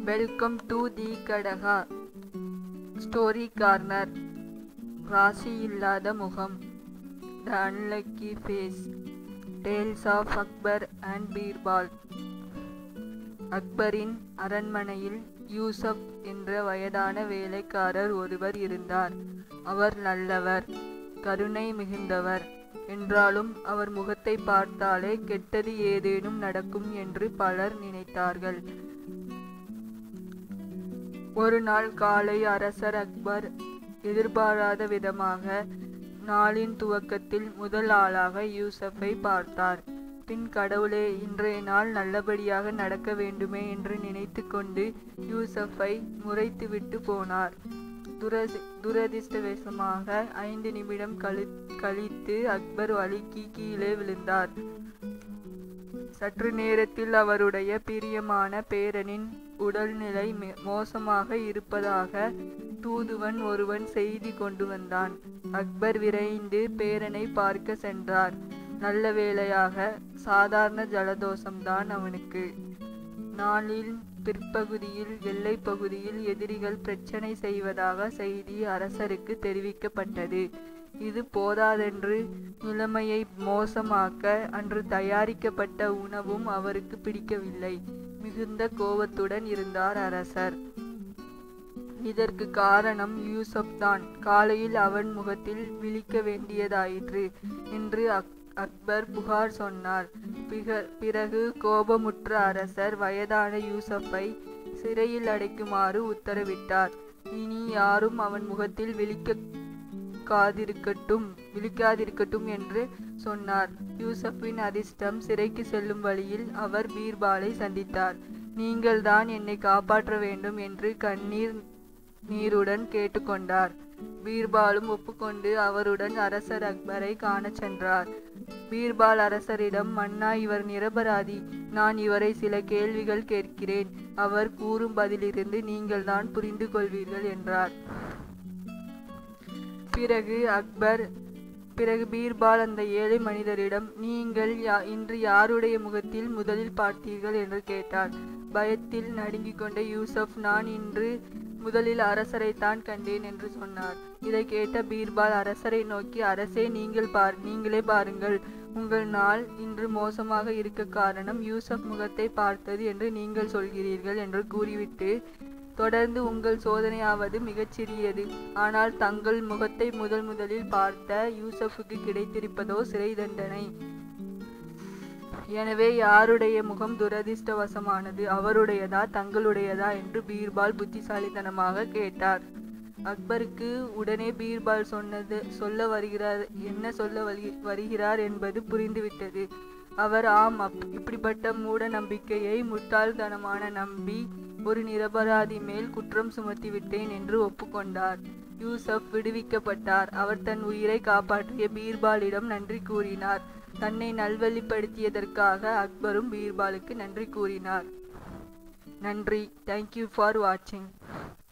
welcome to the கடகா story corner ராசி இல்லாத முகம் the unlucky face tales of Akbar and Birbal அக்பரின் அரண்மனையில் யூசப் என்ற வயதான வேலைக்காரர் ஒருவர் இருந்தார் அவர் நல்லவர் கருணை மிகுந்தவர் என்றாலும் அவர் முகத்தை பார்த்தாலே கெட்டது ஏதேனும் நடக்கும் என்று பலர் நினைத்தார்கள் ஒரு நாள் காலை அரசர் அக்பர் எதிர்பாராத விதமாக நாளின் துவக்கத்தில் முதல் ஆளாக யூசஃபை பார்த்தார் பின் கடவுளே இன்றைய நாள் நல்லபடியாக நடக்க வேண்டுமே என்று நினைத்து கொண்டு யூசஃபை முறைத்துவிட்டு போனார் துரதி துரதிர்ஷ்டவசமாக ஐந்து நிமிடம் கழி கழித்து அக்பர் வலிக்கு கீழே விழுந்தார் சற்று நேரத்தில் அவருடைய பிரியமான பேரனின் உடல்நிலை மோசமாக இருப்பதாக தூதுவன் ஒருவன் செய்தி கொண்டு வந்தான் அக்பர் விரைந்து பேரனை பார்க்க சென்றார் நல்ல வேளையாக சாதாரண ஜலதோஷம்தான் அவனுக்கு நாளில் பிற்பகுதியில் எல்லை பகுதியில் எதிரிகள் பிரச்சனை செய்வதாக செய்தி அரசருக்கு தெரிவிக்கப்பட்டது இது போதாதென்று நிலைமையை மோசமாக்க அன்று தயாரிக்கப்பட்ட உணவும் அவருக்கு பிடிக்கவில்லை மிகுந்த கோபத்துடன் இருந்தார் அரசர் இதற்கு காரணம் யூசப் தான் காலையில் அவன் முகத்தில் விழிக்க வேண்டியதாயிற்று என்று அக் அக்பர் புகார் சொன்னார் பிறகு கோபமுற்ற அரசர் வயதான யூசப்பை சிறையில் அடைக்குமாறு உத்தரவிட்டார் இனி யாரும் அவன் முகத்தில் விழிக்க காதிருக்கட்டும் விழிக்காதிருக்கட்டும் என்று சொன்னார் யூசப்பின் அதிர்ஷ்டம் சிறைக்கு செல்லும் வழியில் அவர் பீர்பாலை சந்தித்தார் நீங்கள்தான் என்னை காப்பாற்ற வேண்டும் என்று கண்ணீர் நீருடன் கேட்டுக்கொண்டார் பீர்பாலும் ஒப்புக்கொண்டு அவருடன் அரசர் அக்பரை காணச் சென்றார் பீர்பால் அரசரிடம் மன்னா இவர் நிரபராதி நான் இவரை சில கேள்விகள் கேட்கிறேன் அவர் கூறும் பதிலிருந்து நீங்கள்தான் புரிந்து கொள்வீர்கள் என்றார் பிறகு அக்பர் பிறகு பீர்பால் அந்த ஏழை மனிதரிடம் நீங்கள் யா இன்று யாருடைய முகத்தில் முதலில் பார்த்தீர்கள் என்று கேட்டார் பயத்தில் நடுங்கிக் கொண்ட யூசப் நான் இன்று முதலில் அரசரைத்தான் கண்டேன் என்று சொன்னார் இதை கேட்ட பீர்பால் அரசரை நோக்கி அரசே நீங்கள் பார் நீங்களே பாருங்கள் உங்கள் நாள் இன்று மோசமாக இருக்க காரணம் யூசப் முகத்தை பார்த்தது என்று நீங்கள் சொல்கிறீர்கள் என்று கூறிவிட்டு தொடர்ந்து உங்கள் சோதனையாவது மிகச்சிறியது ஆனால் தங்கள் முகத்தை முதல் முதலில் பார்த்த யூசஃபுக்கு கிடைத்திருப்பதோ சிறை தண்டனை எனவே யாருடைய முகம் துரதிர்ஷ்டவசமானது அவருடையதா தங்களுடையதா என்று பீர்பால் புத்திசாலித்தனமாக கேட்டார் அக்பருக்கு உடனே பீர்பால் சொன்னது சொல்ல வருகிறார் என்ன சொல்ல வருகிறார் என்பது புரிந்துவிட்டது அவர் ஆம் அப் இப்படிப்பட்ட மூட நம்பிக்கையை முட்டாள்தனமான நம்பி ஒரு நிரபராதி மேல் குற்றம் சுமத்தி விட்டேன் என்று ஒப்புக்கொண்டார் யூசப் விடுவிக்கப்பட்டார் அவர் தன் உயிரை காப்பாற்றிய பீர்பாலிடம் நன்றி கூறினார் தன்னை நல்வழிப்படுத்தியதற்காக அக்பரும் பீர்பாலுக்கு நன்றி கூறினார் நன்றி தேங்க்யூ ஃபார் வாட்சிங்